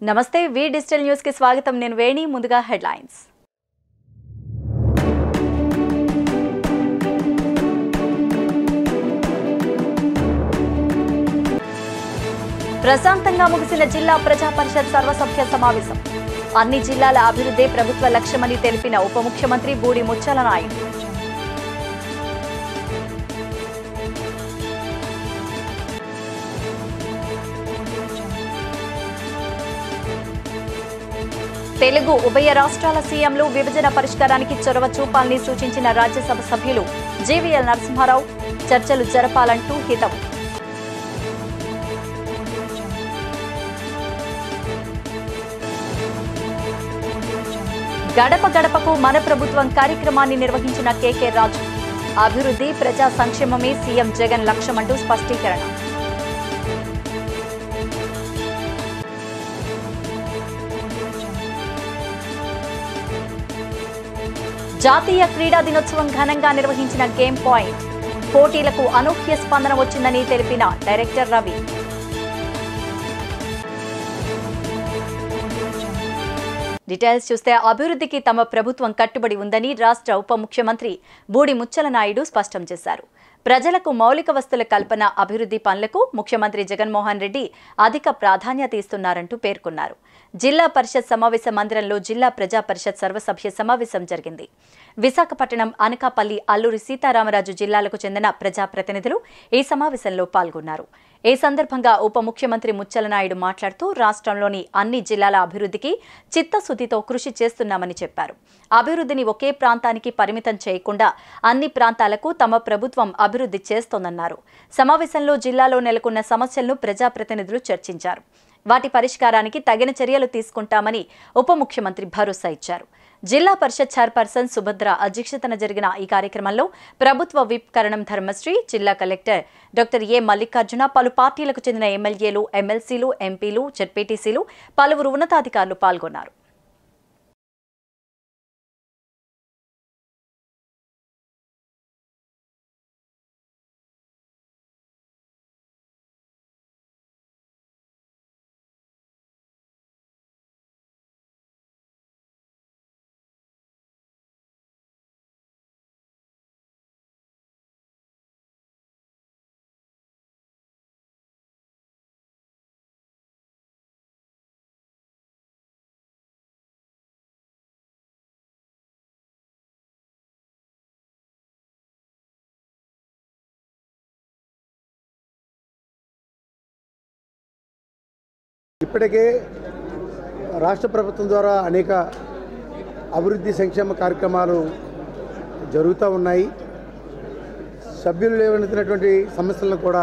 నమస్తే వి digital news కి స్వాగతం నేను వేణి ముందుగా హెడ్లైన్స్ ప్రశాంతంగా ముగిసిన జిల్లా ప్రజా పరిషత్ సర్వసభ్య సమావేశం అన్ని జిల్లాల అభివృద్ధి ప్రభుత్వ లక్ష్యమని తెలిపిన ఉప ముఖ్యమంత్రి బూడి ముచ్చల నాయుడు తెలుగు ఉభయ రాష్ట్రాల సీఎంలు విభజన పరిష్కారానికి చొరవ చూపాలని సూచించిన రాజ్యసభ సభ్యులు జీవీఎల్ నరసింహారావు చర్చలు జరపాలంటూ హితవు గడప గడపకు మన ప్రభుత్వం కార్యక్రమాన్ని నిర్వహించిన కేకే రాజు అభివృద్ధి ప్రజా సంక్షేమమే సీఎం జగన్ లక్ష్యమంటూ స్పష్టీకరణ జాతీయ క్రీడా దినోత్సవం ఘనంగా నిర్వహించిన గేమ్ పాయింట్ పోటీలకు అనూహ్య స్పందన వచ్చిందని తెలిపిన డైరెక్టర్ రవి డీటెయిల్స్ చూస్తే అభివృద్ధికి తమ ప్రభుత్వం కట్టుబడి ఉందని రాష్ట్ర ఉప ముఖ్యమంత్రి బూడి ముచ్చల నాయుడు స్పష్టం చేశారు ప్రజలకు మౌలిక వస్తుల కల్పన అభివృద్ధి పనులకు ముఖ్యమంత్రి జగన్మోహన్ రెడ్డి అధిక ప్రాధాన్యత ఇస్తున్నారంటూ పేర్కొన్నారు జిల్లా పరిషత్ సమావేశ మందిరంలో జిల్లా ప్రజా పరిషత్ సర్వసభ్య సమావేశం జరిగింది విశాఖపట్నం అనకాపల్లి అల్లూరి సీతారామరాజు జిల్లాలకు చెందిన ప్రజాప్రతినిధులు ఈ సమావేశంలో పాల్గొన్నారు ఈ సందర్భంగా ఉప ముఖ్యమంత్రి ముచ్చలనాయుడు మాట్లాడుతూ రాష్ట్రంలోని అన్ని జిల్లాల అభివృద్ధికి చిత్తశుద్ధితో కృషి చేస్తున్నామని చెప్పారు అభివృద్ధిని ఒకే ప్రాంతానికి పరిమితం చేయకుండా అన్ని ప్రాంతాలకు తమ ప్రభుత్వం అభివృద్ధి చేస్తోందన్నారు సమావేశంలో జిల్లాలో నెలకొన్న సమస్యలను ప్రజాప్రతినిధులు చర్చించారు వాటి పరిష్కారానికి తగిన చర్యలు తీసుకుంటామని ఉప ముఖ్యమంత్రి భరోసా ఇచ్చారు జిల్లా పరిషత్ చైర్పర్సన్ సుభద్ర అధ్యక్షతన జరిగిన ఈ కార్యక్రమంలో ప్రభుత్వ విప్ కరణం ధర్మశ్రీ జిల్లా కలెక్టర్ డాక్టర్ ఏ మల్లికార్జున పలు పార్టీలకు చెందిన ఎమ్మెల్యేలు ఎమ్మెల్సీలు ఎంపీలు జెడ్పీటీసీలు పలువురు ఉన్నతాధికారులు పాల్గొన్నారు ఇప్పటికే రాష్ట్ర ప్రభుత్వం ద్వారా అనేక అభివృద్ధి సంక్షేమ కార్యక్రమాలు జరుగుతూ ఉన్నాయి సభ్యులు లేవనెత్తినటువంటి సమస్యలను కూడా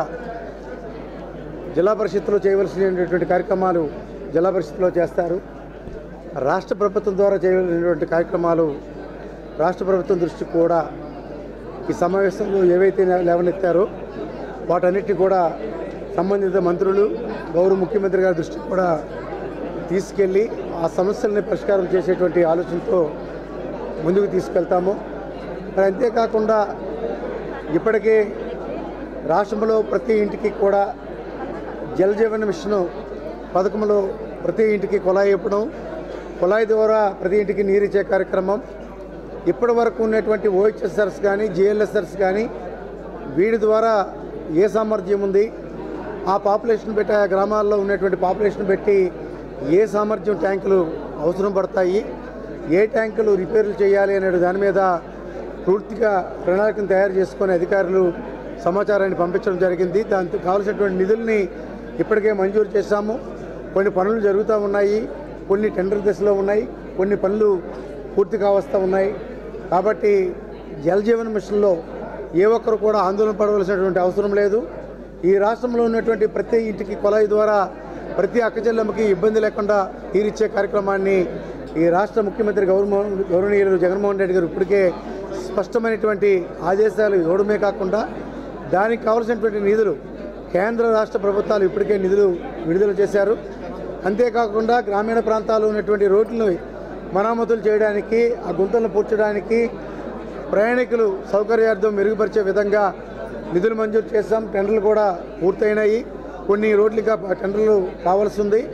జిల్లా పరిషత్తులో చేయవలసినటువంటి కార్యక్రమాలు జిల్లా పరిషత్తులో చేస్తారు రాష్ట్ర ప్రభుత్వం ద్వారా చేయవలసినటువంటి కార్యక్రమాలు రాష్ట్ర ప్రభుత్వం దృష్టికి కూడా ఈ సమావేశంలో ఏవైతే లేవనెత్తారో వాటన్నిటిని కూడా సంబంధిత మంత్రులు గౌరవ ముఖ్యమంత్రి గారి దృష్టికి కూడా తీసుకెళ్ళి ఆ సమస్యల్ని పరిష్కారం చేసేటువంటి ఆలోచనతో ముందుకు తీసుకెళ్తాము మరి అంతేకాకుండా ఇప్పటికే రాష్ట్రంలో ప్రతి ఇంటికి కూడా జల్ జీవన్ మిషన్ పథకంలో ప్రతి ఇంటికి కుళాయి ఇవ్వడం కుళాయి ద్వారా ప్రతి ఇంటికి నీరు ఇచ్చే కార్యక్రమం ఇప్పటి వరకు ఉన్నటువంటి ఓహెచ్ఎస్ఆర్స్ కానీ జిఎల్ఎస్ఆర్స్ కానీ వీటి ద్వారా ఏ సామర్థ్యం ఉంది ఆ పాపులేషన్ పెట్టి ఆ గ్రామాల్లో ఉన్నటువంటి పాపులేషన్ పెట్టి ఏ సామర్థ్యం ట్యాంకులు అవసరం పడతాయి ఏ ట్యాంకులు రిపేర్లు చేయాలి అనే దాని మీద పూర్తిగా ప్రణాళికను తయారు చేసుకుని అధికారులు సమాచారాన్ని పంపించడం జరిగింది దానికి కావలసినటువంటి నిధుల్ని ఇప్పటికే మంజూరు చేశాము కొన్ని పనులు జరుగుతూ ఉన్నాయి కొన్ని టెండర్ దశలో ఉన్నాయి కొన్ని పనులు పూర్తి కావస్తూ ఉన్నాయి కాబట్టి జల్ జీవన్ మిషన్లో ఏ ఒక్కరు కూడా ఆందోళన పడవలసినటువంటి అవసరం లేదు ఈ రాష్ట్రంలో ఉన్నటువంటి ప్రతి ఇంటికి కుళాయి ద్వారా ప్రతి అక్కచెల్లెమ్మకి ఇబ్బంది లేకుండా తీరిచ్చే కార్యక్రమాన్ని ఈ రాష్ట్ర ముఖ్యమంత్రి గౌరవ గౌరవనీయులు జగన్మోహన్ రెడ్డి గారు ఇప్పటికే స్పష్టమైనటువంటి ఆదేశాలు ఇవ్వడమే కాకుండా దానికి కావలసినటువంటి నిధులు కేంద్ర రాష్ట్ర ప్రభుత్వాలు ఇప్పటికే నిధులు విడుదల చేశారు అంతేకాకుండా గ్రామీణ ప్రాంతాల్లో ఉన్నటువంటి రోడ్లను మరామతులు చేయడానికి ఆ గుంతలను పూడ్చడానికి ప్రయాణికులు సౌకర్యార్థం మెరుగుపరిచే విధంగా నిధులు మంజూరు చేశాం టెండర్లు కూడా పూర్తయినాయి కొన్ని రోడ్లు ఇంకా టెండర్లు కావాల్సి ఉంది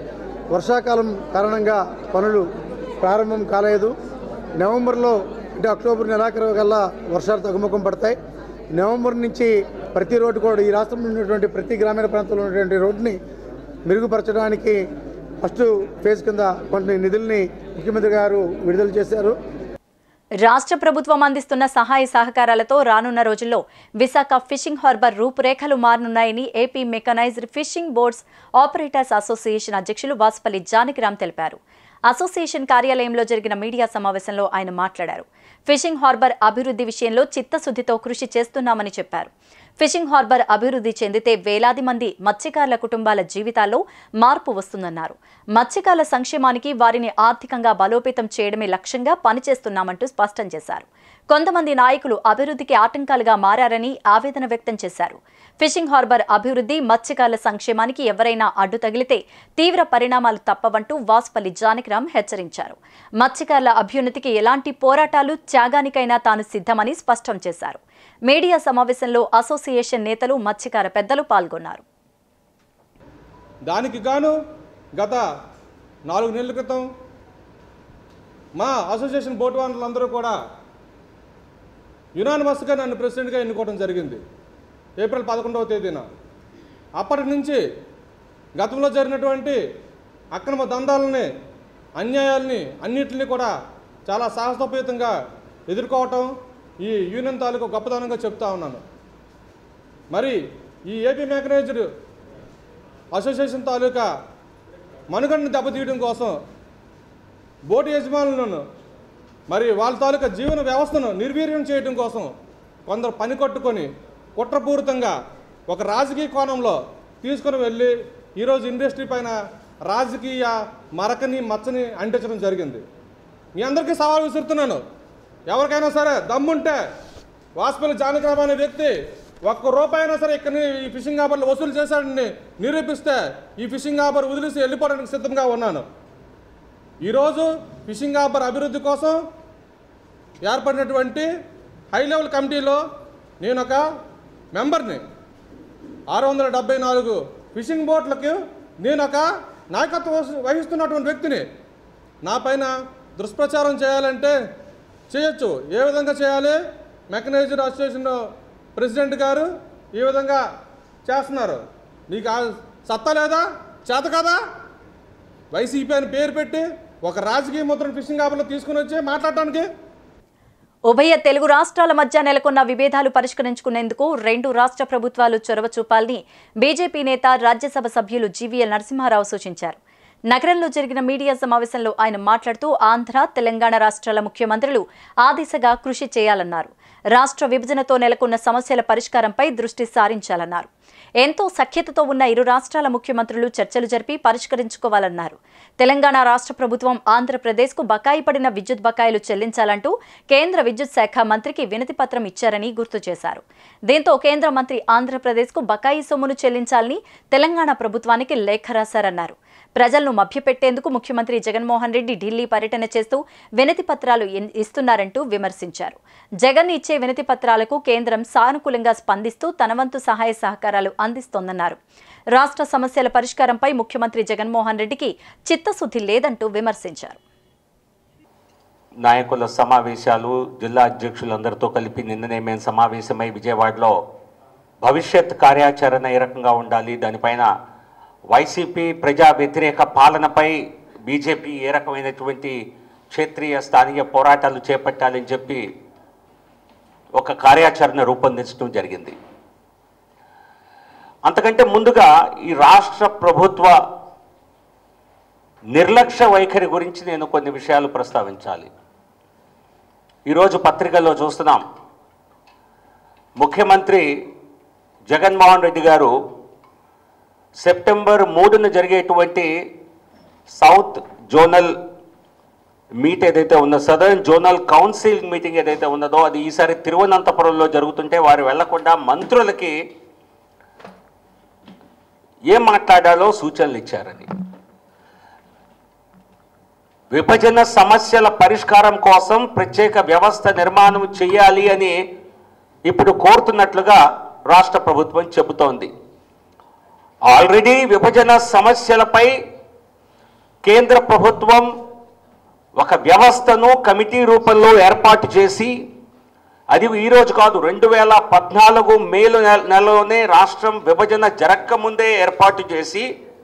వర్షాకాలం కారణంగా పనులు ప్రారంభం కాలేదు నవంబర్లో అంటే అక్టోబర్ నెలాఖరు కల్లా వర్షాలు తగ్గుముఖం పడతాయి నవంబర్ నుంచి ప్రతి రోడ్డు కూడా ఈ రాష్ట్రంలో ఉన్నటువంటి ప్రతి గ్రామీణ ప్రాంతంలో ఉన్నటువంటి రోడ్డుని మెరుగుపరచడానికి ఫస్ట్ ఫేజ్ కింద కొన్ని నిధుల్ని ముఖ్యమంత్రి గారు విడుదల చేశారు రాష్ట్ర ప్రభుత్వం అందిస్తున్న సహాయ సహకారాలతో రానున్న రోజుల్లో విశాఖ ఫిషింగ్ హార్బర్ రూపురేఖలు మారనున్నాయని AP mechanized fishing boards operators association అధ్యక్షులు వాసుపల్లి జానకిరామ్ తెలిపారు అసోసియేషన్ కార్యాలయంలో జరిగిన మీడియా సమావేశంలో ఆయన మాట్లాడారు ఫిషింగ్ హార్బర్ అభివృద్ధి విషయంలో చిత్తశుద్ధితో కృషి చేస్తున్నామని చెప్పారు ఫిషింగ్ హార్బర్ అభివృద్ధి చెందితే వేలాది మంది మత్స్యకారుల కుటుంబాల జీవితాల్లో మార్పు వస్తుందన్నారు మత్స్యకారుల సంక్షేమానికి వారిని ఆర్థికంగా బలోపేతం చేయడమే లక్ష్యంగా పనిచేస్తున్నామంటూ స్పష్టం చేశారు కొంతమంది నాయకులు అభివృద్ధికి ఆటంకాలుగా మారారని ఆవేదన వ్యక్తం చేశారు ఫిషింగ్ హార్బర్ అభివృద్ధి మత్స్యకారుల సంక్షేమానికి ఎవరైనా అడ్డు తగిలితే తీవ్ర పరిణామాలు తప్పవంటూ వాసుపల్లి జానకిరామ్ హెచ్చరించారు మత్స్యకారుల అభ్యున్నతికి ఎలాంటి పోరాటాలు త్యాగానికైనా తాను సిద్ధమని స్పష్టం చేశారు మీడియా సమావేశంలో అసోసియేషన్ నేతలు మత్స్యకార పెద్దలు పాల్గొన్నారు దానికి గాను గత నాలుగు నెలల క్రితం మా అసోసియేషన్ బోర్డు వాళ్ళందరూ కూడా యునానిమస్గా నన్ను ప్రెసిడెంట్గా ఎన్నుకోవడం జరిగింది ఏప్రిల్ పదకొండవ తేదీన అప్పటి నుంచి గతంలో జరిగినటువంటి అక్రమ దందాలని అన్యాయాల్ని అన్నిటిని కూడా చాలా సాహసోపేతంగా ఎదుర్కోవటం ఈ యూనియన్ తాలూకు గొప్పదనంగా చెప్తా ఉన్నాను మరి ఈ ఏపీ మెకనైజ్డ్ అసోసియేషన్ తాలూకా మనుగడను దెబ్బతీయడం కోసం బోటు యజమానులను మరి వాళ్ళ తాలూకా జీవన వ్యవస్థను నిర్వీర్యం చేయడం కోసం కొందరు పని కట్టుకొని కుట్రపూరితంగా ఒక రాజకీయ కోణంలో తీసుకుని వెళ్ళి ఈరోజు ఇండస్ట్రీ పైన రాజకీయ మరకని మచ్చని అంటించడం జరిగింది మీ అందరికీ సవాల్ విసురుతున్నాను ఎవరికైనా సరే దమ్ముంటే వాసుపల్లి జానకరామ్ అనే వ్యక్తి ఒక్క రూపాయి అయినా సరే ఇక్కడ ఈ ఫిషింగ్ హార్బర్లో వసూలు చేశాడని నిరూపిస్తే ఈ ఫిషింగ్ హార్బర్ వదిలేసి వెళ్ళిపోవడానికి సిద్ధంగా ఉన్నాను ఈరోజు ఫిషింగ్ హార్బర్ అభివృద్ధి కోసం ఏర్పడినటువంటి హై లెవెల్ కమిటీలో నేను ఒక మెంబర్ని ఆరు వందల డెబ్బై నాలుగు ఫిషింగ్ బోట్లకు నేను ఒక నాయకత్వం వహి- వహిస్తున్నటువంటి వ్యక్తిని నా పైన దుష్ప్రచారం చేయాలంటే చేయొచ్చు ఏ విధంగా చేయాలి మెకనైజ్డ్ అసోసియేషన్ ప్రెసిడెంట్ గారు ఈ విధంగా చేస్తున్నారు నీకు ఆ సత్తా లేదా చేత కదా వైసీపీ అని పేరు పెట్టి ఒక రాజకీయ ముద్రను ఫిషింగ్ హార్బర్లో తీసుకుని వచ్చి మాట్లాడటానికి ఉభయ తెలుగు రాష్ట్రాల మధ్య నెలకొన్న విభేదాలు పరిష్కరించుకునేందుకు రెండు రాష్ట్ర ప్రభుత్వాలు చొరవ చూపాలని బీజేపీ నేత రాజ్యసభ సభ్యులు జీవీఎల్ నరసింహారావు సూచించారు నగరంలో జరిగిన మీడియా సమావేశంలో ఆయన మాట్లాడుతూ ఆంధ్ర తెలంగాణ రాష్ట్రాల ముఖ్యమంత్రులు ఆ దిశగా కృషి చేయాలన్నారు రాష్ట్ర విభజనతో నెలకొన్న సమస్యల పరిష్కారంపై దృష్టి సారించాలన్నారు ఎంతో సఖ్యతతో ఉన్న ఇరు రాష్ట్రాల ముఖ్యమంత్రులు చర్చలు జరిపి పరిష్కరించుకోవాలన్నారు తెలంగాణ రాష్ట్ర ప్రభుత్వం ఆంధ్రప్రదేశ్కు బకాయి పడిన విద్యుత్ బకాయిలు చెల్లించాలంటూ కేంద్ర విద్యుత్ శాఖ మంత్రికి వినతి పత్రం ఇచ్చారని గుర్తు చేశారు దీంతో కేంద్ర మంత్రి ఆంధ్రప్రదేశ్కు బకాయి సొమ్మును చెల్లించాలని తెలంగాణ ప్రభుత్వానికి లేఖ రాశారన్నారు ప్రజలను మభ్యపెట్టేందుకు ముఖ్యమంత్రి జగన్మోహన్ రెడ్డి ఢిల్లీ పర్యటన చేస్తూ వినతి పత్రాలు ఇన్- ఇస్తున్నారంటూ విమర్శించారు జగన్ ఇచ్చే వినతి పత్రాలకు కేంద్రం సానుకూలంగా స్పందిస్తూ తన వంతు సహాయ సహకారాలు అందిస్తోందన్నారు రాష్ట్ర సమస్యల పరిష్కారంపై ముఖ్యమంత్రి జగన్మోహన్ రెడ్డికి చిత్తశుద్ధి లేదంటూ విమర్శించారు నాయకుల సమావేశాలు జిల్లా అధ్యక్షులందరితో కలిపి నిన్ననే మేము సమావేశమై విజయవాడలో భవిష్యత్ కార్యాచరణ ఏ రకంగా ఉండాలి దానిపైన వైసీపీ ప్రజా వ్యతిరేక పాలనపై బీజేపీ ఏ రకమైనటువంటి క్షేత్రీయ స్థానిక పోరాటాలు చేపట్టాలని చెప్పి ఒక కార్యాచరణ రూపొందించడం జరిగింది అంతకంటే ముందుగా ఈ రాష్ట్ర ప్రభుత్వ నిర్లక్ష్య వైఖరి గురించి నేను కొన్ని విషయాలు ప్రస్తావించాలి ఈరోజు పత్రికల్లో చూస్తున్నాం ముఖ్యమంత్రి జగన్మోహన్ రెడ్డి గారు సెప్టెంబర్ మూడున జరిగేటువంటి సౌత్ జోనల్ మీట్ ఏదైతే ఉందో సదర్న్ జోనల్ కౌన్సిల్ మీటింగ్ ఏదైతే ఉన్నదో అది ఈసారి తిరువనంతపురంలో జరుగుతుంటే వారు వెళ్లకుండా మంత్రులకి ఏం మాట్లాడాలో సూచనలు ఇచ్చారని విభజన సమస్యల పరిష్కారం కోసం ప్రత్యేక వ్యవస్థ నిర్మాణం చేయాలి అని ఇప్పుడు కోరుతున్నట్లుగా రాష్ట్ర ప్రభుత్వం చెబుతోంది ఆల్రెడీ విభజన సమస్యలపై కేంద్ర ప్రభుత్వం ఒక వ్యవస్థను కమిటీ రూపంలో ఏర్పాటు చేసి అది ఈరోజు కాదు రెండు వేల పద్నాలుగు మేలు నెల- నెలలోనే రాష్ట్రం విభజన జరగకముందే ఏర్పాటు చేసి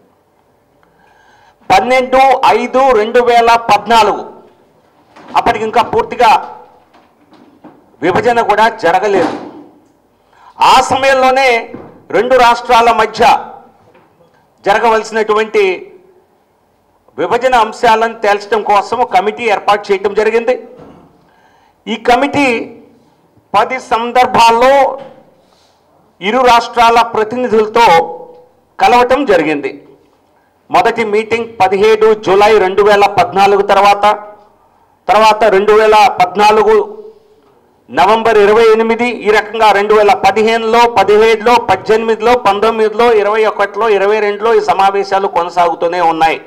పన్నెండు ఐదు రెండు వేల పద్నాలుగు అప్పటికి ఇంకా పూర్తిగా విభజన కూడా జరగలేదు ఆ సమయంలోనే రెండు రాష్ట్రాల మధ్య జరగవలసినటువంటి విభజన అంశాలను తేల్చడం కోసం ఒక కమిటీ ఏర్పాటు చేయడం జరిగింది ఈ కమిటీ పది సందర్భాల్లో ఇరు రాష్ట్రాల ప్రతినిధులతో కలవటం జరిగింది మొదటి మీటింగ్ పదిహేడు జూలై రెండు వేల పద్నాలుగు తర్వాత తర్వాత రెండు వేల పద్నాలుగు నవంబర్ ఇరవై ఎనిమిది ఈ రకంగా రెండు వేల పదిహేనులో పదిహేడులో పద్దెనిమిదిలో పంతొమ్మిదిలో ఇరవై ఒకటిలో ఇరవై రెండులో ఈ సమావేశాలు కొనసాగుతూనే ఉన్నాయి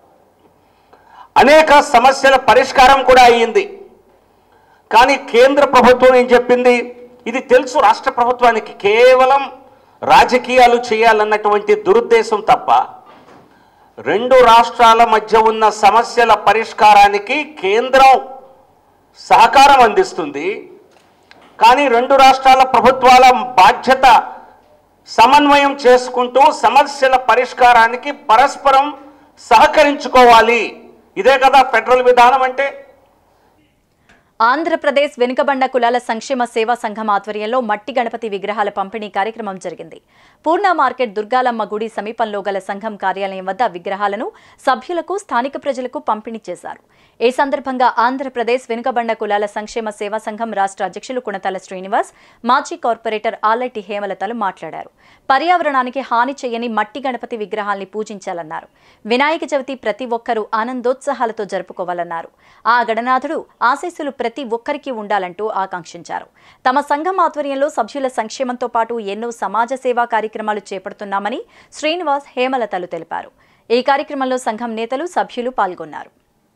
అనేక సమస్యల పరిష్కారం కూడా అయ్యింది కానీ కేంద్ర ప్రభుత్వం ఏం చెప్పింది ఇది తెలుసు రాష్ట్ర ప్రభుత్వానికి కేవలం రాజకీయాలు చేయాలన్నటువంటి దురుద్దేశం తప్ప రెండు రాష్ట్రాల మధ్య ఉన్న సమస్యల పరిష్కారానికి కేంద్రం సహకారం అందిస్తుంది కానీ రెండు రాష్ట్రాల ప్రభుత్వాల బాధ్యత సమన్వయం చేసుకుంటూ సమస్యల పరిష్కారానికి పరస్పరం సహకరించుకోవాలి ఇదే కదా ఫెడరల్ విధానం అంటే ఆంధ్రప్రదేశ్ వెనుకబండ కులాల సంక్షేమ సేవా సంఘం ఆధ్వర్యంలో మట్టి గణపతి విగ్రహాల పంపిణీ కార్యక్రమం జరిగింది పూర్ణ మార్కెట్ దుర్గాలమ్మ గుడి సమీపంలో గల సంఘం కార్యాలయం వద్ద విగ్రహాలను సభ్యులకు స్థానిక ప్రజలకు పంపిణీ చేశారు ఈ సందర్భంగా ఆంధ్రప్రదేశ్ వెనుకబండ కులాల సంక్షేమ సేవా సంఘం రాష్ట్ర అధ్యక్షులు కుణతల శ్రీనివాస్ మాజీ కార్పొరేటర్ ఆలటి హేమలతలు మాట్లాడారు పర్యావరణానికి హాని చేయని మట్టి గణపతి విగ్రహాల్ని పూజించాలన్నారు వినాయక చవితి ప్రతి ఒక్కరూ ఆనందోత్సాహాలతో జరుపుకోవాలన్నారు ఆ గణనాథుడు ఆశీస్సులు ప్రతి ఒక్కరికి ఉండాలంటూ ఆకాంక్షించారు తమ సంఘం ఆధ్వర్యంలో సభ్యుల సంక్షేమంతో పాటు ఎన్నో సమాజ సేవా కార్యక్రమాలు చేపడుతున్నామని శ్రీనివాస్ హేమలతలు తెలిపారు ఈ కార్యక్రమంలో సంఘం నేతలు సభ్యులు పాల్గొన్నారు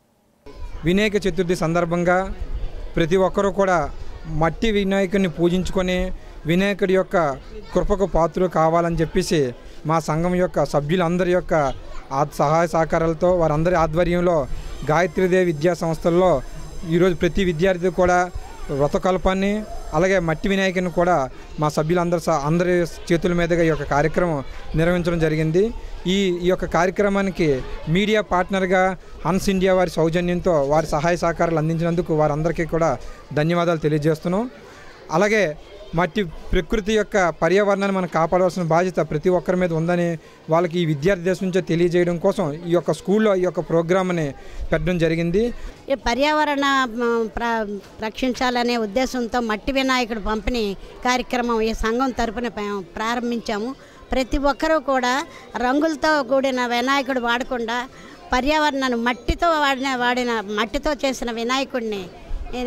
వినాయక చతుర్థి సందర్భంగా ప్రతి ఒక్కరూ కూడా మట్టి వినాయకుడిని పూజించుకొని వినాయకుడి యొక్క కృపకు పాత్రలు కావాలని చెప్పేసి మా సంఘం యొక్క సభ్యులందరి యొక్క ఆ సహాయ సహకారాలతో వారందరి ఆధ్వర్యంలో గాయత్రీదేవి విద్యా సంస్థల్లో ఈరోజు ప్రతి విద్యార్థి కూడా వ్రతకల్పాన్ని అలాగే మట్టి వినాయకుని కూడా మా సభ్యులందరి స- అందరి చేతుల మీదుగా ఈ యొక్క కార్యక్రమం నిర్వహించడం జరిగింది ఈ ఈ యొక్క కార్యక్రమానికి మీడియా పార్ట్నర్గా హన్స్ ఇండియా వారి సౌజన్యంతో వారి సహాయ సహకారాలు అందించినందుకు వారందరికీ కూడా ధన్యవాదాలు తెలియజేస్తున్నాం అలాగే మట్టి ప్రకృతి యొక్క పర్యావరణాన్ని మనం కాపాడవలసిన బాధ్యత ప్రతి ఒక్కరి మీద ఉందని వాళ్ళకి ఈ విద్యార్థి దశ నుంచే తెలియజేయడం కోసం ఈ యొక్క స్కూల్లో ఈ యొక్క ప్రోగ్రామ్ని పెట్టడం జరిగింది ఈ పర్యావరణ మ, ప్ర రక్షించాలనే ఉద్దేశంతో మట్టి వినాయకుడు పంపిణీ కార్యక్రమం ఈ సంఘం తరపున ప- ప్రారంభించాము ప్రతి ఒక్కరూ కూడా రంగులతో కూడిన వినాయకుడు వాడకుండా పర్యావరణాన్ని మట్టితో వాడిన వాడిన మట్టితో చేసిన వినాయకుడిని ఏ,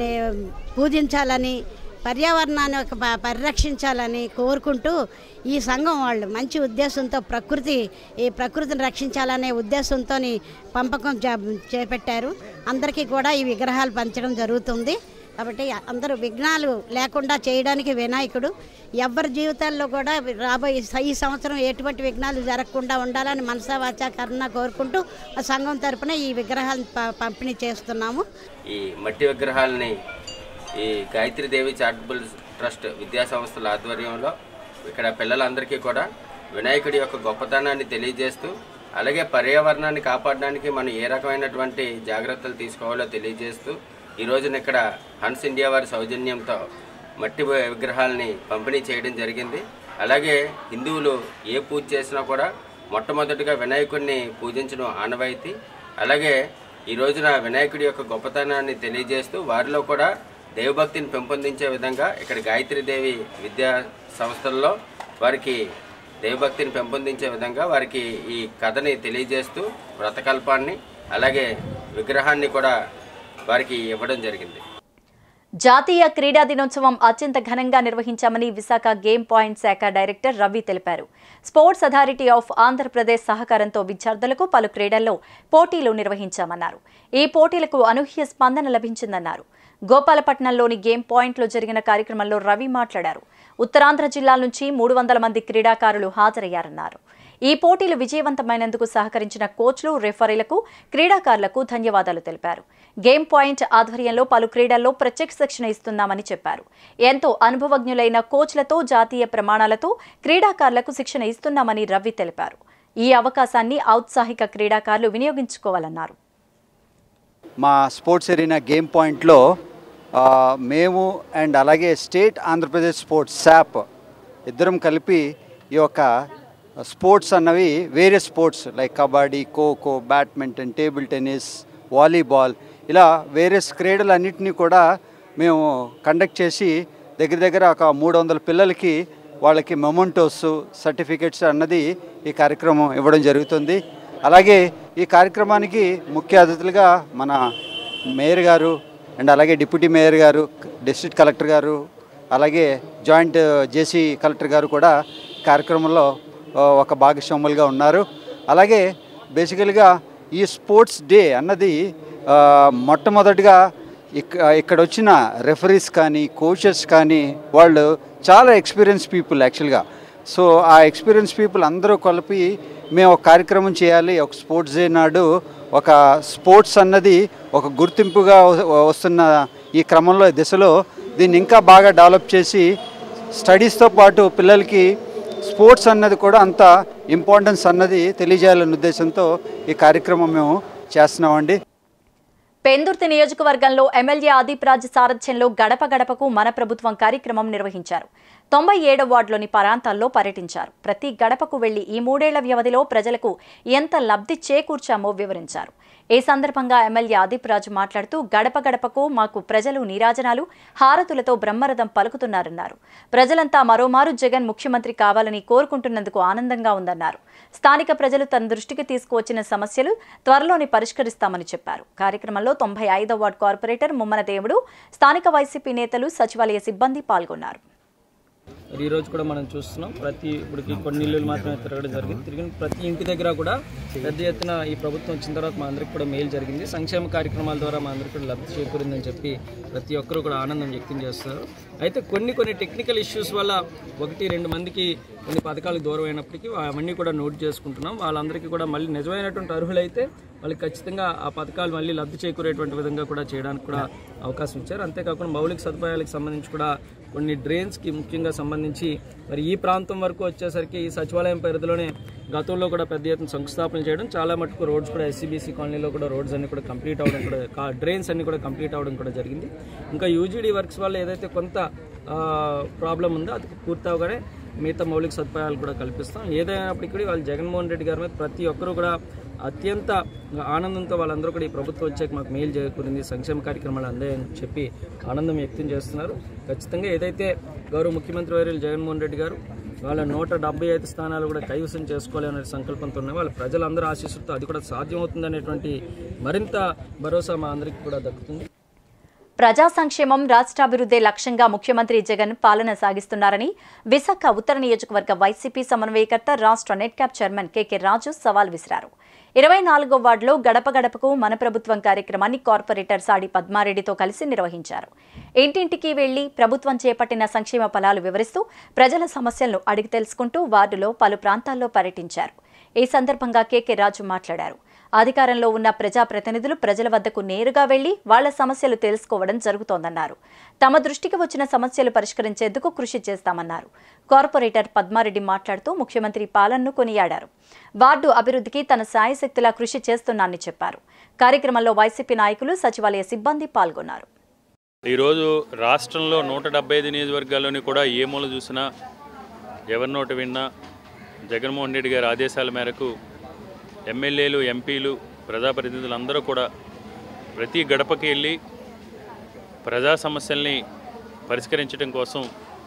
పూజించాలని పర్యావరణాన్ని ఒక ప- పరిరక్షించాలని కోరుకుంటూ ఈ సంఘం వాళ్ళు మంచి ఉద్దేశంతో ప్రకృతి ఈ ప్రకృతిని రక్షించాలనే ఉద్దేశంతో పంపకం చే- చేపట్టారు అందరికీ కూడా ఈ విగ్రహాలు పంచడం జరుగుతుంది కాబట్టి అందరూ విఘ్నాలు లేకుండా చేయడానికి వినాయకుడు ఎవరి జీవితాల్లో కూడా రాబోయే స- ఈ సంవత్సరం ఎటువంటి విఘ్నాలు జరగకుండా ఉండాలని మనసా వాచా కరుణ కోరుకుంటూ ఆ సంఘం తరపున ఈ విగ్రహాలను ప- పంపిణీ చేస్తున్నాము ఈ మట్టి విగ్రహాలని ఈ గాయత్రి దేవి చారిటబుల్ ట్రస్ట్ విద్యా సంస్థల ఆధ్వర్యంలో ఇక్కడ పిల్లలందరికీ కూడా వినాయకుడి యొక్క గొప్పతనాన్ని తెలియజేస్తూ అలాగే పర్యావరణాన్ని కాపాడడానికి మనం ఏ రకమైనటువంటి జాగ్రత్తలు తీసుకోవాలో తెలియజేస్తూ ఈ రోజున ఇక్కడ హన్స్ ఇండియా వారి సౌజన్యంతో మట్టి వి- విగ్రహాలని పంపిణీ చేయడం జరిగింది అలాగే హిందువులు ఏ పూజ చేసినా కూడా మొట్టమొదటిగా వినాయకుడిని పూజించడం ఆనవాయితీ అలాగే ఈ రోజున వినాయకుడి యొక్క గొప్పతనాన్ని తెలియజేస్తూ వారిలో కూడా దైవభక్తిని పెంపొందించే విధంగా ఇక్కడ గాయత్రీదేవి విద్యా సంస్థల్లో వారికి దైవభక్తిని పెంపొందించే విధంగా వారికి ఈ కథని తెలియజేస్తూ వ్రతకల్పాన్ని అలాగే విగ్రహాన్ని కూడా వారికి ఇవ్వడం జరిగింది జాతీయ క్రీడా దినోత్సవం అత్యంత ఘనంగా నిర్వహించామని విశాఖ గేమ్ పాయింట్ శాఖ డైరెక్టర్ రవి తెలిపారు స్పోర్ట్స్ అథారిటీ ఆఫ్ ఆంధ్రప్రదేశ్ సహకారంతో విద్యార్థులకు పలు క్రీడల్లో పోటీలు నిర్వహించామన్నారు ఈ పోటీలకు అనూహ్య స్పందన లభించిందన్నారు గోపాలపట్నంలోని గేమ్ పాయింట్లో జరిగిన కార్యక్రమంలో రవి మాట్లాడారు ఉత్తరాంధ్ర జిల్లాల నుంచి మూడు వందల మంది క్రీడాకారులు హాజరయ్యారన్నారు ఈ పోటీలు విజయవంతమైనందుకు సహకరించిన కోచ్లు రెఫరీలకు క్రీడాకారులకు ధన్యవాదాలు తెలిపారు గేమ్ పాయింట్ ఆధ్వర్యంలో పలు క్రీడల్లో ప్రత్యేక శిక్షణ ఇస్తున్నామని చెప్పారు ఎంతో అనుభవజ్ఞులైన కోచ్లతో జాతీయ ప్రమాణాలతో క్రీడాకారులకు శిక్షణ ఇస్తున్నామని రవి తెలిపారు ఈ అవకాశాన్ని ఔత్సాహిక క్రీడాకారులు వినియోగించుకోవాలన్నారు మా స్పోర్ట్స్ ఎరీనా గేమ్ పాయింట్లో ఆ, మేము అండ్ అలాగే స్టేట్ ఆంధ్రప్రదేశ్ స్పోర్ట్స్ శాప్ ఇద్దరం కలిపి ఈ యొక్క స్పోర్ట్స్ అన్నవి వేరే sports like kabaddi kho-kho badminton table tennis volleyball ఇలా వేరే క్రీడలన్నింటినీ కూడా మేము కండక్ట్ చేసి దగ్గర దగ్గర ఒక మూడు వందల పిల్లలకి వాళ్ళకి మెమోంటోస్ సర్టిఫికెట్స్ అన్నది ఈ కార్యక్రమం ఇవ్వడం జరుగుతుంది అలాగే ఈ కార్యక్రమానికి ముఖ్య అతిథులుగా మన మేయర్ గారు అండ్ అలాగే డిప్యూటీ మేయర్ గారు డిస్ట్రిక్ట్ కలెక్టర్ గారు అలాగే జాయింట్ జేసీ కలెక్టర్ గారు కూడా కార్యక్రమంలో ఆ, ఒక భాగస్వాములుగా ఉన్నారు అలాగే బేసికల్గా ఈ స్పోర్ట్స్ డే అన్నది ఆ, మొట్టమొదటిగా ఇక్ ఇక్కడ వచ్చిన రెఫరీస్ కానీ కోచెస్ కానీ వాళ్ళు చాలా ఎక్స్పీరియన్స్ పీపుల్ యాక్చువల్గా సో ఆ ఎక్స్పీరియన్స్ పీపుల్ అందరూ కలిపి మేము ఒక కార్యక్రమం చేయాలి ఒక స్పోర్ట్స్ డే నాడు ఒక స్పోర్ట్స్ అన్నది ఒక గుర్తింపుగా వ- వస్తున్న ఈ క్రమంలో దిశలో దీన్ని ఇంకా బాగా డెవలప్ చేసి స్టడీస్తో పాటు పిల్లలకి స్పోర్ట్స్ అన్నది కూడా అంత ఇంపార్టెన్స్ అన్నది తెలియజేయాలనే ఉద్దేశంతో ఈ కార్యక్రమం మేము చేస్తున్నామండి పెందుర్తి నియోజకవర్గంలో ఎమ్మెల్యే ఆదిప్ రాజ్ సారథ్యంలో గడప గడపకు మన ప్రభుత్వం కార్యక్రమం నిర్వహించారు తొంభై ఏడవ వార్డులోని ప్రాంతాల్లో పర్యటించారు ప్రతి గడపకు వెళ్లి ఈ మూడేళ్ల వ్యవధిలో ప్రజలకు ఎంత లబ్ధి చేకూర్చామో వివరించారు ఈ సందర్భంగా ఎమ్మెల్యే ఆదిప్ రాజు మాట్లాడుతూ గడప గడపకు మాకు ప్రజలు నీరాజనాలు హారతులతో బ్రహ్మరథం పలుకుతున్నారన్నారు ప్రజలంతా మరోమారు జగన్ ముఖ్యమంత్రి కావాలని కోరుకుంటున్నందుకు ఆనందంగా ఉందన్నారు స్థానిక ప్రజలు తన దృష్టికి తీసుకువచ్చిన సమస్యలు త్వరలోనే పరిష్కరిస్తామని చెప్పారు కార్యక్రమంలో తొంభై ఐదవ వార్డు కార్పొరేటర్ ముమ్మన దేవుడు స్థానిక వైసీపీ నేతలు సచివాలయ సిబ్బంది పాల్గొన్నారు మరి ఈ రోజు కూడా మనం చూస్తున్నాం ప్రతి ఇప్పటికి కొన్ని ఇల్లులు మాత్రమే తిరగడం జరిగింది తిరిగిన ప్రతి ఇంటి దగ్గర కూడా పెద్ద ఎత్తున ఈ ప్రభుత్వం వచ్చిన తర్వాత మా అందరికి కూడా మేలు జరిగింది సంక్షేమ కార్యక్రమాల ద్వారా మా అందరికి కూడా లబ్ధి చేకూరిందని చెప్పి ప్రతి ఒక్కరూ కూడా ఆనందం వ్యక్తం చేస్తున్నారు అయితే కొన్ని కొన్ని టెక్నికల్ ఇష్యూస్ వల్ల ఒకటి రెండు మందికి కొన్ని పథకాలకు దూరం అయినప్పటికీ అవన్నీ కూడా నోట్ చేసుకుంటున్నాం వాళ్ళందరికీ కూడా మళ్ళీ నిజమైనటువంటి అర్హులైతే వాళ్ళకి ఖచ్చితంగా ఆ పథకాలు మళ్ళీ లబ్ధి చేకూరేటువంటి విధంగా కూడా చేయడానికి కూడా అవకాశం ఇచ్చారు అంతేకాకుండా మౌలిక సదుపాయాలకు సంబంధించి కూడా కొన్ని డ్రైన్స్కి ముఖ్యంగా సంబంధించి మరి ఈ ప్రాంతం వరకు వచ్చేసరికి ఈ సచివాలయం పరిధిలోనే గతంలో కూడా పెద్ద ఎత్తున శంకుస్థాపన చేయడం చాలా మటుకు రోడ్స్ కూడా ఎస్సీబీసీ కాలనీలో కూడా రోడ్స్ అన్ని కూడా కంప్లీట్ అవ్వడం కూడా డ్రైన్స్ అన్ని కూడా కంప్లీట్ అవ్వడం కూడా జరిగింది ఇంకా యూజీడీ వర్క్స్ వల్ల ఏదైతే కొంత ప్రాబ్లం ఉందో అది పూర్తి అవగానే మిగతా మౌలిక సదుపాయాలు కూడా కల్పిస్తాం ఏదైనప్పటికీ కూడా వాళ్ళు జగన్మోహన్ రెడ్డి గారి మీద ప్రతి ఒక్కరూ కూడా అత్యంత ఆనందంతో వాళ్ళందరూ కూడా ఈ ప్రభుత్వం వచ్చాక మాకు మేలు చేకూరింది సంక్షేమ కార్యక్రమాలు అందాయని చెప్పి ఆనందం వ్యక్తం చేస్తున్నారు ఖచ్చితంగా ఏదైతే గౌరవ ముఖ్యమంత్రి వర్యులు జగన్మోహన్ రెడ్డి గారు వాళ్ళ నూట డెబ్బై ఐదు స్థానాలు కూడా కైవసం చేసుకోవాలి అనే సంకల్పంతో ఉన్నాయి వాళ్ళ ప్రజలందరూ ఆశీస్సులతో అది కూడా సాధ్యమవుతుంది అనేటువంటి మరింత భరోసా మా అందరికీ కూడా దక్కుతుంది ప్రజా సంక్షేమం రాష్ట్రాభివృద్ధి లక్ష్యంగా ముఖ్యమంత్రి జగన్ పాలన సాగిస్తున్నారని విశాఖ ఉత్తర నియోజకవర్గ వైసీపీ సమన్వయకర్త రాష్ట్ర నెట్ క్యాప్ చైర్మన్ కెకే రాజు సవాల్ విసిరారు ఇరవై నాలుగో వార్డులో గడప గడపకు మన ప్రభుత్వం కార్యక్రమాన్ని కార్పొరేటర్ సాడి పద్మారెడ్డితో కలిసి నిర్వహించారు ఇంటింటికి వెళ్లి ప్రభుత్వం చేపట్టిన సంక్షేమ ఫలాలు వివరిస్తూ ప్రజల సమస్యలను అడిగి తెలుసుకుంటూ వార్డులో పలు ప్రాంతాల్లో పర్యటించారు ఈ సందర్భంగా కెకే రాజు మాట్లాడారు అధికారంలో ఉన్న ప్రజాప్రతినిధులు ప్రజల వద్దకు నేరుగా వెళ్లి వాళ్ల సమస్యలు తెలుసుకోవడం జరుగుతోందన్నారు తమ దృష్టికి వచ్చిన సమస్యలు పరిష్కరించేందుకు కృషి చేస్తామన్నారు కార్పొరేటర్ పద్మారెడ్డి మాట్లాడుతూ ముఖ్యమంత్రి పాలనను కొనియాడారు వార్డు అభివృద్ధికి తన సాయశక్తిలా కృషి చేస్తున్నానని చెప్పారు కార్యక్రమంలో వైసీపీ నాయకులు సచివాలయ సిబ్బంది పాల్గొన్నారు ఈరోజు రాష్ట్రంలో నూట డెబ్బై ఐదు నియోజకవర్గాల్లోని కూడా ఏ మూల చూసినా ఎవరి నోట విన్నా జగన్మోహన్ రెడ్డి గారి ఆదేశాల మేరకు ఎమ్మెల్యేలు ఎంపీలు ప్రజాప్రతినిధులు అందరూ కూడా ప్రతి గడపకి వెళ్ళి ప్రజా సమస్యల్ని పరిష్కరించడం కోసం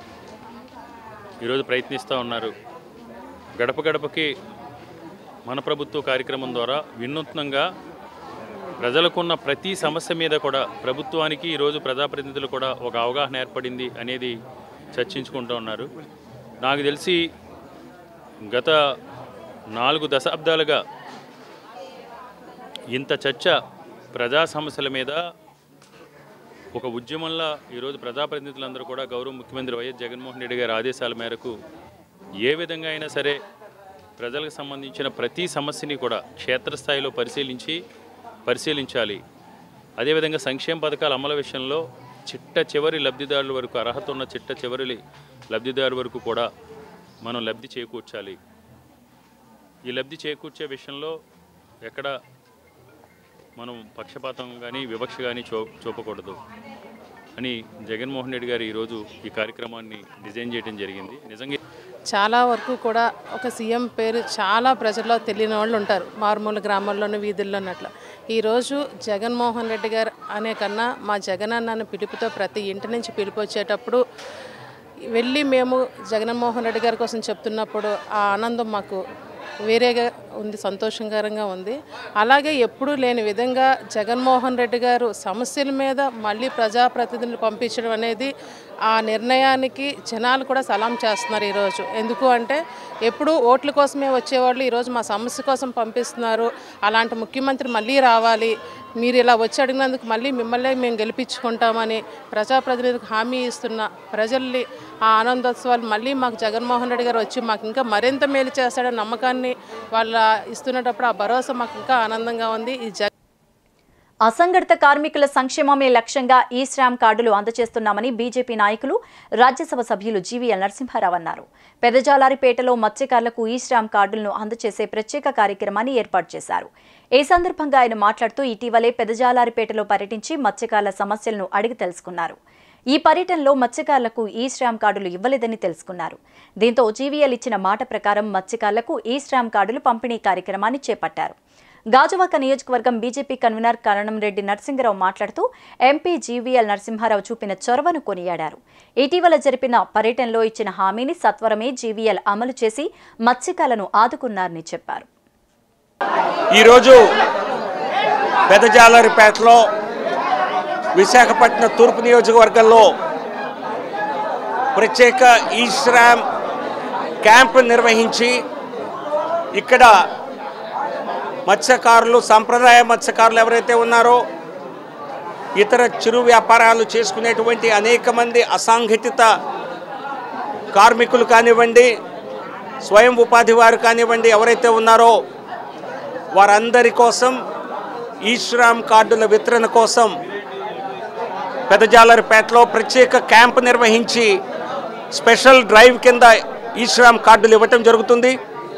ఈరోజు ప్రయత్నిస్తూ ఉన్నారు గడప గడపకి మన ప్రభుత్వ కార్యక్రమం ద్వారా వినూత్నంగా ప్రజలకున్న ప్రతి సమస్య మీద కూడా ప్రభుత్వానికి ఈరోజు ప్రజాప్రతినిధులు కూడా ఒక అవగాహన ఏర్పడింది అనేది చర్చించుకుంటూ ఉన్నారు నాకు తెలిసి గత నాలుగు దశాబ్దాలుగా ఇంత చర్చ ప్రజా సమస్యల మీద ఒక ఉద్యమంలా ఈరోజు ప్రజాప్రతినిధులందరూ కూడా గౌరవ ముఖ్యమంత్రి వైఎస్ జగన్మోహన్ రెడ్డి గారి ఆదేశాల మేరకు ఏ విధంగా అయినా సరే ప్రజలకు సంబంధించిన ప్రతి సమస్యని కూడా క్షేత్రస్థాయిలో పరిశీలించి పరిశీలించాలి అదేవిధంగా సంక్షేమ పథకాల అమలు విషయంలో చిట్ట చివరి లబ్ధిదారుల వరకు అర్హత ఉన్న చిట్ట చివరి లబ్ధిదారు వరకు కూడా మనం లబ్ధి చేకూర్చాలి ఈ లబ్ధి చేకూర్చే విషయంలో ఎక్కడ మనం పక్షపాతం కానీ వివక్ష కానీ చూ చూపకూడదు అని జగన్మోహన్ రెడ్డి గారు ఈరోజు ఈ కార్యక్రమాన్ని డిజైన్ చేయడం జరిగింది నిజంగా చాలా వరకు కూడా ఒక సీఎం పేరు చాలా ప్రజల్లో తెలియని వాళ్ళు ఉంటారు మారుమూల గ్రామాల్లోనూ వీధుల్లోనూ అట్లా ఈరోజు జగన్మోహన్ రెడ్డి గారు అనే కన్నా మా జగన్ అన్న పిలుపుతో ప్రతి ఇంటి నుంచి పిలుపు వచ్చేటప్పుడు వెళ్ళి మేము జగన్మోహన్ రెడ్డి గారి కోసం చెప్తున్నప్పుడు ఆ ఆనందం మాకు వేరేగా ఉంది సంతోషకరంగా ఉంది అలాగే ఎప్పుడూ లేని విధంగా జగన్మోహన్ రెడ్డి గారు సమస్యల మీద మళ్ళీ ప్రజాప్రతినిధులు పంపించడం అనేది ఆ నిర్ణయానికి జనాలు కూడా సలాం చేస్తున్నారు ఈరోజు ఎందుకు అంటే ఎప్పుడు ఓట్ల కోసమే వచ్చేవాళ్ళు ఈరోజు మా సమస్య కోసం పంపిస్తున్నారు అలాంటి ముఖ్యమంత్రి మళ్ళీ రావాలి మీరు ఇలా వచ్చి అడిగినందుకు మళ్ళీ మిమ్మల్ని మేము గెలిపించుకుంటామని ప్రజాప్రతినిధికి హామీ ఇస్తున్న ప్రజల్ని ఆ ఆనందోత్సవాలు మళ్ళీ మాకు జగన్మోహన్ రెడ్డి గారు వచ్చి మాకు ఇంకా మరింత మేలు చేస్తాడని నమ్మకాన్ని వాళ్ళ ఇస్తున్నప్పుడు ఆ భరోసా మాకు ఇంకా ఆనందంగా ఉంది ఈ జగ అసంఘటిత కార్మికుల సంక్షేమమే లక్ష్యంగా ఈ శ్రామ్ కార్డులు అందజేస్తున్నామని బీజేపీ నాయకులు రాజ్యసభ సభ్యులు జీవీఎల్ నరసింహారావు అన్నారు పెదజాలారిపేటలో మత్స్యకారులకు ఈ శ్రామ్ కార్డులను అందజేసే ప్రత్యేక కార్యక్రమాన్ని ఏర్పాటు చేశారు ఈ సందర్భంగా ఆయన మాట్లాడుతూ ఇటీవలే పెదజాలారిపేటలో పర్యటించి మత్స్యకారుల సమస్యలను అడిగి తెలుసుకున్నారు ఈ పర్యటనలో మత్స్యకారులకు ఈ శ్రామ్ కార్డులు ఇవ్వలేదని తెలుసుకున్నారు దీంతో జీవీఎల్ ఇచ్చిన మాట ప్రకారం మత్స్యకారులకు ఈ శ్రామ్ కార్డులు పంపిణీ కార్యక్రమాన్ని చేపట్టారు గాజువాక నియోజకవర్గం బీజేపీ కన్వీనర్ కరణంరెడ్డి నరసింహరావు మాట్లాడుతూ ఎంపీ జీవీఎల్ నరసింహారావు చూపిన చొరవను కొనియాడారు ఇటీవల జరిపిన పర్యటనలో ఇచ్చిన హామీని సత్వరమే జీవీఎల్ అమలు చేసి మత్స్యకారులను ఆదుకున్నారని చెప్పారు ఈరోజు పెదజాలరిపేటలో విశాఖపట్నం తూర్పు నియోజకవర్గంలో ప్రత్యేక ఈశ్రామ్ క్యాంప్ నిర్వహించి ఇక్కడ మత్స్యకారులు సంప్రదాయ మత్స్యకారులు ఎవరైతే ఉన్నారో ఇతర చిరు వ్యాపారాలు చేసుకునేటువంటి అనేక మంది అసంఘటిత కార్మికులు కానివ్వండి స్వయం ఉపాధి వారు కానివ్వండి ఎవరైతే ఉన్నారో వారందరి కోసం ఈశ్రామ్ కార్డుల వితరణ కోసం పెదజాలరిపేటలో ప్రత్యేక క్యాంప్ నిర్వహించి స్పెషల్ డ్రైవ్ కింద ఈశ్రామ్ కార్డులు ఇవ్వటం జరుగుతుంది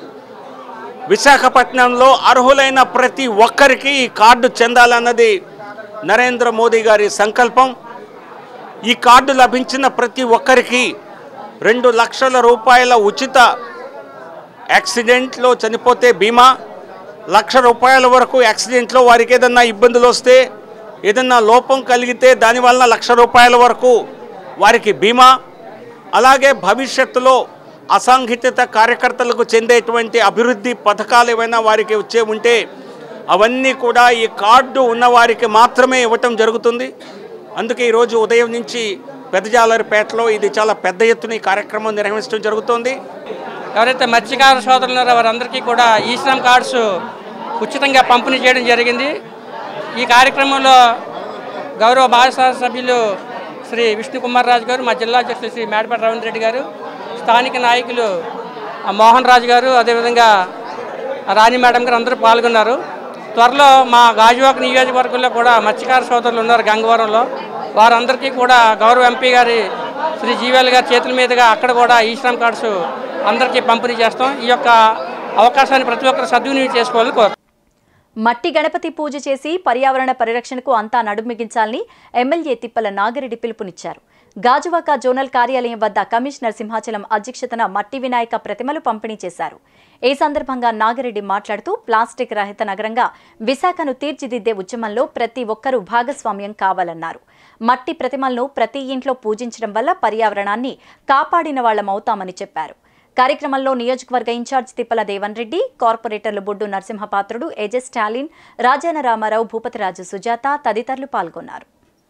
విశాఖపట్నంలో అర్హులైన ప్రతి ఒక్కరికి ఈ కార్డు చెందాలన్నది నరేంద్ర మోదీ గారి సంకల్పం ఈ కార్డు లభించిన ప్రతి ఒక్కరికి రెండు లక్షల రూపాయల ఉచిత యాక్సిడెంట్లో చనిపోతే బీమా లక్ష రూపాయల వరకు యాక్సిడెంట్లో వారికి ఏదన్నా ఇబ్బందులు వస్తే ఏదన్నా లోపం కలిగితే దానివల్ల లక్ష రూపాయల వరకు వారికి బీమా అలాగే భవిష్యత్తులో అసంఘటిత కార్యకర్తలకు చెందేటువంటి అభివృద్ధి పథకాలు ఏమైనా వారికి వచ్చే ఉంటే అవన్నీ కూడా ఈ కార్డు ఉన్నవారికి మాత్రమే ఇవ్వటం జరుగుతుంది అందుకే ఈరోజు ఉదయం నుంచి పెద్దజాలరిపేటలో ఇది చాలా పెద్ద ఎత్తున ఈ కార్యక్రమం నిర్వహించడం జరుగుతోంది ఎవరైతే మత్స్యకార సోదరులు ఉన్నారో వారందరికీ కూడా ఈ శ్రమ్ కార్డ్స్ ఉచితంగా పంపిణీ చేయడం జరిగింది ఈ కార్యక్రమంలో గౌరవ భారత సభ్యులు శ్రీ విష్ణుకుమార్ రాజు గారు మా జిల్లా అధ్యక్షులు శ్రీ మేడపేట రవీంద్ర రెడ్డి గారు స్థానిక నాయకులు ఆ మోహన్ రాజు గారు అదేవిధంగా రాణి మేడం గారు అందరూ పాల్గొన్నారు త్వరలో మా గాజువాక నియోజకవర్గంలో కూడా మత్స్యకార సోదరులు ఉన్నారు గంగవరంలో వారందరికీ కూడా గౌరవ ఎంపీ గారి శ్రీ జీవేల్ గారి చేతుల మీదుగా అక్కడ కూడా ఈ శ్రమ్ కార్డ్స్ అందరికీ పంపిణీ చేస్తాం ఈ యొక్క అవకాశాన్ని ప్రతి ఒక్కరు సద్వినియోగం చేసుకోవాలని కోరు మట్టి గణపతి పూజ చేసి పర్యావరణ పరిరక్షణకు అంతా నడుమిగించాలని ఎమ్మెల్యే తిప్పల నాగిరెడ్డి పిలుపునిచ్చారు గాజువాక జోనల్ కార్యాలయం వద్ద కమిషనర్ సింహాచలం అధ్యక్షతన మట్టి వినాయక ప్రతిమలు పంపిణీ చేశారు ఈ సందర్భంగా నాగిరెడ్డి మాట్లాడుతూ ప్లాస్టిక్ రహిత నగరంగా విశాఖను తీర్చిదిద్దే ఉద్యమంలో ప్రతి ఒక్కరూ భాగస్వామ్యం కావాలన్నారు మట్టి ప్రతిమలను ప్రతి ఇంట్లో పూజించడం వల్ల పర్యావరణాన్ని కాపాడిన వాళ్లమవుతామని చెప్పారు కార్యక్రమంలో నియోజకవర్గ ఇన్ఛార్జ్ తిప్పల దేవన్ రెడ్డి కార్పొరేటర్లు బొడ్డు నరసింహపాత్రుడు ఎజెస్ స్టాలిన్ రాజాన రామారావు భూపతిరాజు సుజాత తదితరులు పాల్గొన్నారు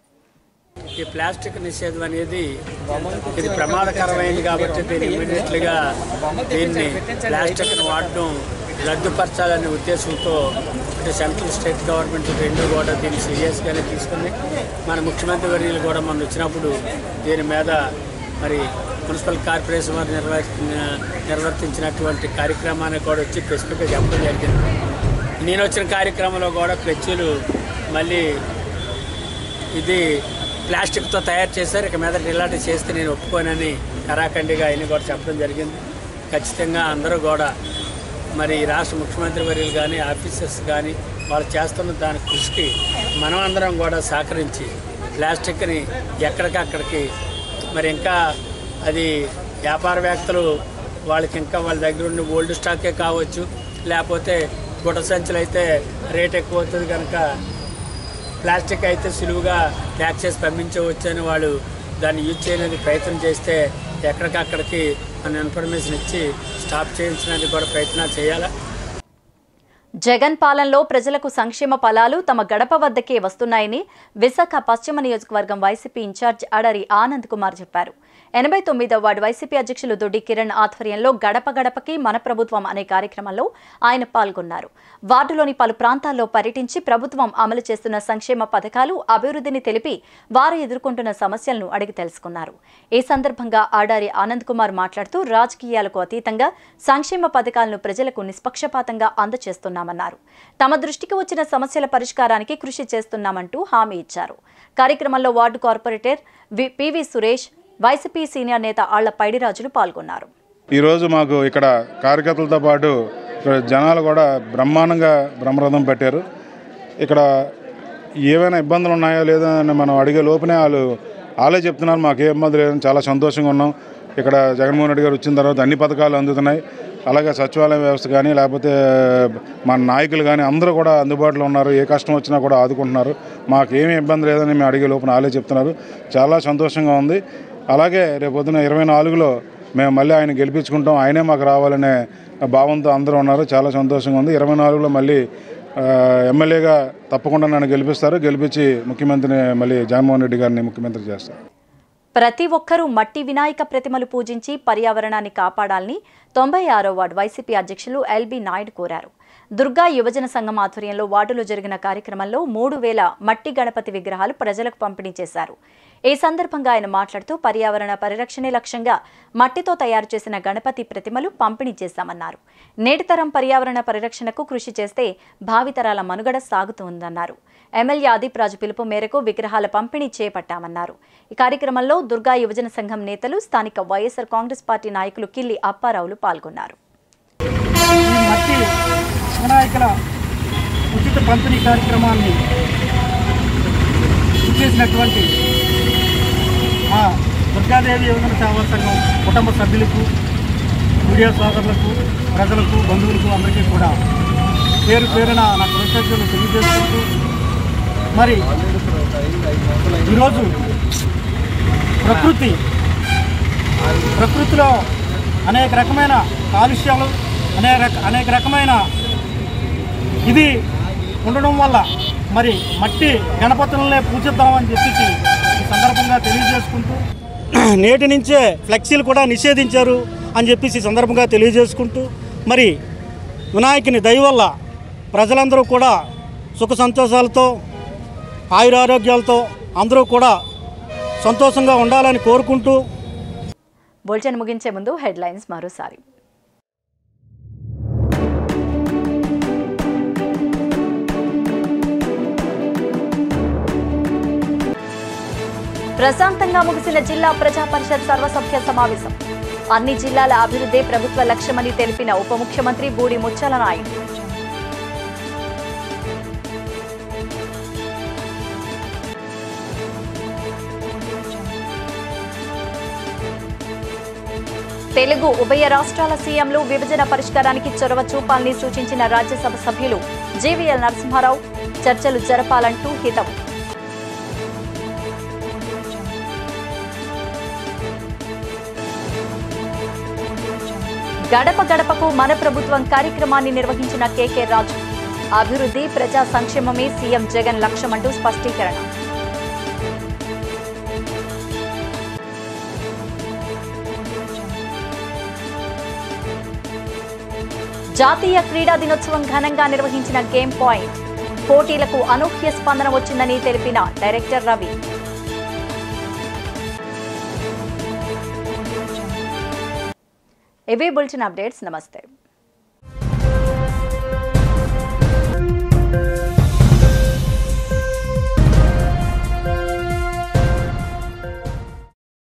ఈ ప్లాస్టిక్ నిషేధం అనేది ఇది ప్రమాదకరమైనది కాబట్టి దీన్ని ఇమీడియట్లుగా దీన్ని ప్లాస్టిక్ను వాడడం రద్దుపరచాలనే ఉద్దేశంతో ఇటు సెంట్రల్ స్టేట్ గవర్నమెంట్ రెండు కూడా దీన్ని సీరియస్గానే తీసుకుంది మన ముఖ్యమంత్రి వర్యులు కూడా మొన్న వచ్చినప్పుడు దీని మీద మరి మున్సిపల్ కార్పొరేషన్ వారు నిర్వహి నిర్వర్తించినటువంటి కార్యక్రమాన్ని కూడా వచ్చి స్పెసిఫిక్గా చెప్పడం జరిగింది నేను వచ్చిన కార్యక్రమంలో కూడా ఫ్లెక్సీలు మళ్ళీ ఇది ప్లాస్టిక్తో తయారు చేశారు ఇక మీద ఇలాంటివి చేస్తే నేను ఒప్పుకోనని కరాఖండిగా ఆయన కూడా చెప్పడం జరిగింది ఖచ్చితంగా అందరూ కూడా మరి ఈ రాష్ట్ర ముఖ్యమంత్రి వర్యులు కానీ ఆఫీసర్స్ కానీ వాళ్ళు చేస్తున్న దాని కృషికి మనం అందరం కూడా సహకరించి ప్లాస్టిక్ని ఎక్కడికక్కడికి మరి ఇంకా అది వ్యాపారవేత్తలు వాళ్ళకి ఇంకా వాళ్ళ దగ్గర ఉండి ఓల్డ్ స్టాకే కావచ్చు లేకపోతే గుట్ట సంచులు అయితే రేట్ ఎక్కువ అవుతుంది కనుక ప్లాస్టిక్ అయితే సులువుగా ప్యాక్ చేసి పంపించవచ్చు అని వాళ్ళు దాన్ని యూజ్ చేయడానికి ప్రయత్నం చేస్తే ఎక్కడికక్కడికి మన ఇన్ఫర్మేషన్ ఇచ్చి స్టాప్ చేయించడానికి కూడా ప్రయత్నాలు చేయాలా జగన్ పాలనలో ప్రజలకు సంక్షేమ ఫలాలు తమ గడప వద్దకే వస్తున్నాయని విశాఖ పశ్చిమ నియోజకవర్గం వైసీపీ ఇన్ఛార్జ్ అడరి ఆనంద్ కుమార్ చెప్పారు ఎనభై తొమ్మిదవ వార్డు వైసీపీ అధ్యక్షులు దొడ్డి కిరణ్ ఆధ్వర్యంలో గడప గడపకి మన ప్రభుత్వం అనే కార్యక్రమంలో ఆయన పాల్గొన్నారు వార్డులోని పలు ప్రాంతాల్లో పర్యటించి ప్రభుత్వం అమలు చేస్తున్న సంక్షేమ పథకాలు అభివృద్ధిని తెలిపి వారు ఎదుర్కొంటున్న సమస్యలను అడిగి తెలుసుకున్నారు ఈ సందర్భంగా ఆడారి ఆనంద్ కుమార్ మాట్లాడుతూ రాజకీయాలకు అతీతంగా సంక్షేమ పథకాలను ప్రజలకు నిష్పక్షపాతంగా అందజేస్తున్నామన్నారు తమ దృష్టికి వచ్చిన సమస్యల పరిష్కారానికి కృషి చేస్తున్నామంటూ హామీ ఇచ్చారు కార్యక్రమంలో వార్డు కార్పొరేటర్ వి- పివి సురేష్ వైసీపీ సీనియర్ నేత ఆళ్ల పైడిరాజులు పాల్గొన్నారు ఈరోజు మాకు ఇక్కడ కార్యకర్తలతో పాటు ఇక్కడ జనాలు కూడా బ్రహ్మాండంగా బ్రహ్మరథం పెట్టారు ఇక్కడ ఏమైనా ఇబ్బందులు ఉన్నాయో లేదో అని మనం అడిగే లోపునే వాళ్ళు వాళ్ళే చెప్తున్నారు మాకు ఏ ఇబ్బంది లేదని చాలా సంతోషంగా ఉన్నాం ఇక్కడ జగన్మోహన్ రెడ్డి గారు వచ్చిన తర్వాత అన్ని పథకాలు అందుతున్నాయి అలాగే సచివాలయ వ్యవస్థ కానీ లేకపోతే మన నాయకులు కానీ అందరూ కూడా అందుబాటులో ఉన్నారు ఏ కష్టం వచ్చినా కూడా ఆదుకుంటున్నారు మాకు ఏమీ ఇబ్బంది లేదని మేము అడిగే లోపల వాళ్ళే చెప్తున్నారు చాలా సంతోషంగా ఉంది అలాగే రేపు పొద్దున ఇరవై నాలుగులో మేము మళ్ళీ ఆయన గెలిపించుకుంటాం ఆయనే మాకు రావాలనే భావంతో అందరూ ఉన్నారు చాలా సంతోషంగా ఉంది ఇరవై నాలుగులో మళ్ళీ ఆ, ఎమ్మెల్యేగా తప్పకుండా నన్ను గెలిపిస్తారు గెలిపించి ముఖ్యమంత్రిని మళ్ళీ జగన్మోహన్ రెడ్డి గారిని ముఖ్యమంత్రి చేస్తారు ప్రతి ఒక్కరూ మట్టి వినాయక ప్రతిమలు పూజించి పర్యావరణాన్ని కాపాడాలని తొంభై ఆరో వార్డు వైసీపీ అధ్యక్షులు ఎల్బి నాయుడు కోరారు దుర్గా యువజన సంఘం ఆధ్వర్యంలో వార్డులో జరిగిన కార్యక్రమంలో మూడు వేల మట్టి గణపతి విగ్రహాలు ప్రజలకు పంపిణీ చేశారు ఈ సందర్భంగా ఆయన మాట్లాడుతూ పర్యావరణ పరిరక్షణే లక్ష్యంగా మట్టితో తయారు చేసిన గణపతి ప్రతిమలు పంపిణీ చేశామన్నారు నేటి తరం పర్యావరణ పరిరక్షణకు కృషి చేస్తే భావితరాల మనుగడ సాగుతుందన్నారు ఎమ్మెల్యే ఆదిప్ రాజు పిలుపు మేరకు విగ్రహాల పంపిణీ చేపట్టామన్నారు ఈ కార్యక్రమంలో దుర్గా యువజన సంఘం నేతలు స్థానిక వైఎస్ఆర్ కాంగ్రెస్ పార్టీ నాయకులు కిల్లి అప్పారావులు పాల్గొన్నారు ఈ మట్టి వినాయకుల ఉచిత పంపిణీ కార్యక్రమాన్ని చేసినటువంటి మా దుర్గాదేవి యువజన సేవా సంఘం కుటుంబ సభ్యులకు మీడియా సోదరులకు ప్రజలకు బంధువులకు అందరికీ కూడా పేరు పేరున నా కృతజ్ఞతలు తెలియజేసుకుంటూ మరి ఈరోజు ప్రకృతి ప్రకృతిలో అనేక రకమైన కాలుష్యాలు అనేక రక- అనేక రకమైన ఇది ఉండడం వల్ల మరి మట్టి గణపతులనే పూజిద్దామని చెప్పేసి ఈ సందర్భంగా తెలియజేసుకుంటూ నేటి నుంచే ఫ్లెక్సీలు కూడా నిషేధించారు అని చెప్పేసి ఈ సందర్భంగా తెలియజేసుకుంటూ మరి వినాయకుని దయ వల్ల ప్రజలందరూ కూడా సుఖ సంతోషాలతో ఆయురారోగ్యాలతో అందరూ కూడా సంతోషంగా ఉండాలని కోరుకుంటూ బులెటిన్ ముగించే ముందు హెడ్లైన్స్ మరోసారి ప్రశాంతంగా ముగిసిన జిల్లా ప్రజా పరిషత్ సర్వసభ్య సమావేశం అన్ని జిల్లాల అభివృద్ధి ప్రభుత్వ లక్ష్యమని తెలిపిన ఉప ముఖ్యమంత్రి బూడి ముచ్చల నాయుడు తెలుగు ఉభయ రాష్ట్రాల సీఎంలు విభజన పరిష్కారానికి చొరవ చూపాలని సూచించిన రాజ్యసభ సభ్యులు జీవీఎల్ నరసింహారావు చర్చలు జరపాలంటూ హితవు గడప గడపకు మన ప్రభుత్వం కార్యక్రమాన్ని నిర్వహించిన కేకే రాజు అభివృద్ధి ప్రజా సంక్షేమమే సీఎం జగన్ లక్ష్యమంటూ స్పష్టీకరణ జాతీయ క్రీడా దినోత్సవం ఘనంగా నిర్వహించిన గేమ్ పాయింట్ పోటీలకు అనూహ్య స్పందన వచ్చిందని తెలిపిన డైరెక్టర్ రవి ఇవే బులెటిన్ అప్డేట్స్ నమస్తే